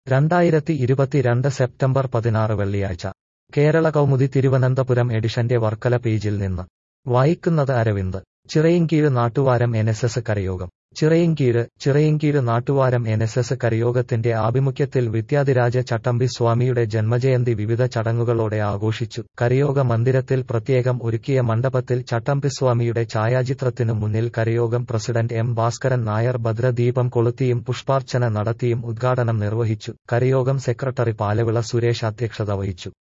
രണ്ടായിരത്തി ഇരുപത്തിരണ്ട് സെപ്റ്റംബർ പതിനാറ് വെള്ളിയാഴ്ച കേരള കൗമുദി തിരുവനന്തപുരം എഡിഷന്റെ വർക്കല പേജിൽ നിന്ന് വായിക്കുന്നത് Aravind Chirayinkeezhu Nattuvaram N S S കരയോഗം Chirayinkeezhu Chirayinkeezhu Nattuvaram N S S കരയോഗത്തിന്റെ ആഭിമുഖ്യത്തിൽ വിദ്യാധിരാജ ചട്ടമ്പി സ്വാമിയുടെ ജന്മജയന്തി വിവിധ ചടങ്ങുകളോടെ ആഘോഷിച്ചു കരയോഗ മന്ദിരത്തിൽ പ്രത്യേകം ഒരുക്കിയ മണ്ഡപത്തിൽ ചട്ടമ്പിസ്വാമിയുടെ ഛായാചിത്രത്തിനു മുന്നിൽ കരയോഗം പ്രസിഡന്റ് എം ഭാസ്കരൻ നായർ ഭദ്രദീപം കൊളുത്തിയും പുഷ്പാർച്ചന നടത്തിയും ഉദ്ഘാടനം നിർവഹിച്ചു കരയോഗം സെക്രട്ടറി പാലവിള സുരേഷ് അധ്യക്ഷത വഹിച്ചു